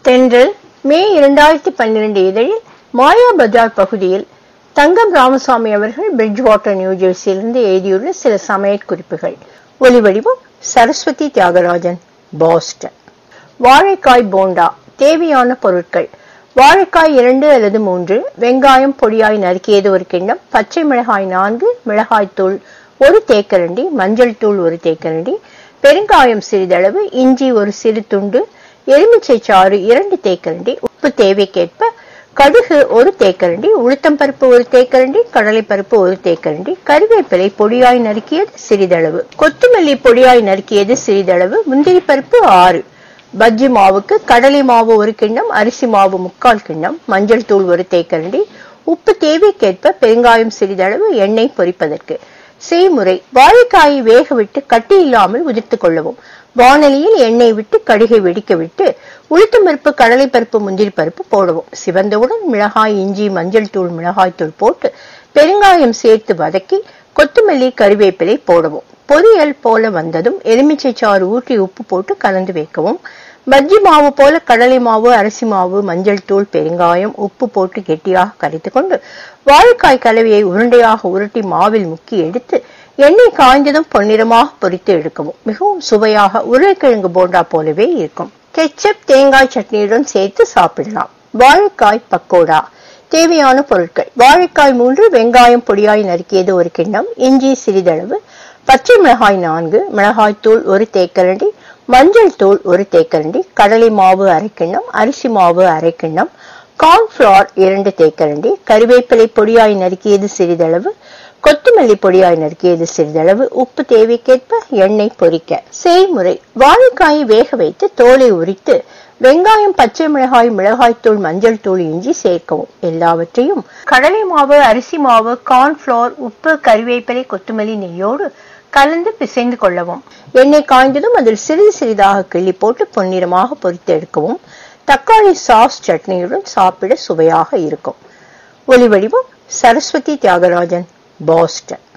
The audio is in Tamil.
தென்றல் மே இரண்டாயிரத்தி பன்னிரண்டு இதழில் மாயா பஜார் பகுதியில் தங்கம் ராமசாமி அவர்கள் பிரிட்ஜ் வாட்டர் நியூ ஜெர்சியிலிருந்து எழுதியுள்ள சில சமையல் குறிப்புகள் ஒலிவடிவம் சரஸ்வதி தியாகராஜன் பாஸ்டன் வாழைக்காய் போண்டா தேவையான பொருட்கள் வாழைக்காய் இரண்டு அல்லது மூன்று வெங்காயம் பொடியாய் நறுக்கியது ஒரு கிண்ணம் பச்சை மிளகாய் நான்கு மிளகாய் தூள் ஒரு தேக்கரண்டி மஞ்சள் தூள் ஒரு தேக்கரண்டி பெருங்காயம் சிறிதளவு இஞ்சி ஒரு சிறு துண்டு எலுமிச்சை சாறு இரண்டு தேக்கரண்டி உப்பு தேவைக்கேற்ப கடுகு ஒரு தேக்கரண்டி உளுத்தம்பருப்பு ஒரு தேக்கரண்டி கடலைப்பருப்பு ஒரு தேக்கரண்டி கருவேப்பிலை பொடியாய் நறுக்கியது சிறிதளவு கொத்தமல்லி பொடியாய் நறுக்கியது சிறிதளவு முந்திரி பருப்பு ஆறு பஜ்ஜி மாவுக்கு கடலை மாவு ஒரு கிண்ணம் அரிசி மாவு முக்கால் கிண்ணம் மஞ்சள் தூள் ஒரு தேக்கரண்டி உப்பு தேவைக்கேற்ப பெருங்காயம் சிறிதளவு எண்ணெய் பொரிப்பதற்கு செய்முறை வாழைக்காயை வேக விட்டு கட்டி இல்லாமல் உதிர்த்துக் கொள்ளவும் வானலியில் எண்ணெய் விட்டு கடுகை வெடிக்க விட்டு உளுத்தம்பருப்பு கடலைப்பருப்பு முந்திரி பருப்பு போடவும் சிவந்தவுடன் மிளகாய் இஞ்சி மஞ்சள் தூள் மிளகாய் தூள் போட்டு பெருங்காயம் சேர்த்து வதக்கி கொத்தமல்லி கறிவேப்பிலை போடவும் பொரியல் போல வந்ததும் எலுமிச்சை சாறு ஊற்றி உப்பு போட்டு கலந்து வைக்கவும் பஜ்ஜி மாவு போல கடலை மாவு அரிசி மாவு மஞ்சள் தூள் பெருங்காயம் உப்பு போட்டு கெட்டியாக கரைத்து கொண்டு வாழைக்காய் கலவையை உருண்டையாக உருட்டி மாவில் முக்கி எடுத்து எண்ணெய் காய்ந்ததும் பொன்னிறமாக பொரித்து எடுக்கவும் மிகவும் சுவையாக உருளைக்கிழங்கு போண்டா போலவே இருக்கும் கெச்சப் தேங்காய் சட்னியுடன் சேர்த்து சாப்பிடலாம் வாழைக்காய் பக்கோடா தேவையான பொருட்கள் வாழைக்காய் மூன்று வெங்காயம் பொடியாய் நறுக்கியது ஒரு கிண்ணம் இஞ்சி சிறிதளவு பச்சை மிளகாய் நான்கு மிளகாய் தூள் ஒரு தேக்கரண்டி மஞ்சள் தூள் ஒரு தேக்கரண்டி கடலை மாவு அரை கிண்ணம் அரிசி மாவு அரை கிண்ணம் கார்ன்ஃபிளவர் இரண்டு தேக்கரண்டி கறிவேப்பிலை பொடியாய் நறுக்கியது சிறிதளவு கொத்தமல்லி பொடியாய் நறுக்கியது சிறிதளவு உப்பு தேவைக்கேற்ப எண்ணெய் பொரிக்க செய்முறை வாழைக்காயை வேக வைத்து தோலை உரித்து வெங்காயம் பச்சை மிளகாய் மிளகாய்த்தூள் மஞ்சள் தூள் இஞ்சி சேர்க்கவும் எல்லாவற்றையும் கடலை மாவு அரிசி மாவு கார்ன்ஃபிளவர் உப்பு கறிவேப்பிலை கொத்தமல்லி நெய்யோடு கலந்து பிசைந்து கொள்ளவும் எண்ணெய் காய்ந்ததும் அதில் சிறிது சிறிதாக கிள்ளி போட்டு பொன்னிறமாக பொரித்து எடுக்கவும் தக்காளி சாஸ் சட்னியுடன் சாப்பிட சுவையாக இருக்கும் ஒலிவடிவம் சரஸ்வதி தியாகராஜன் பாஸ்டன்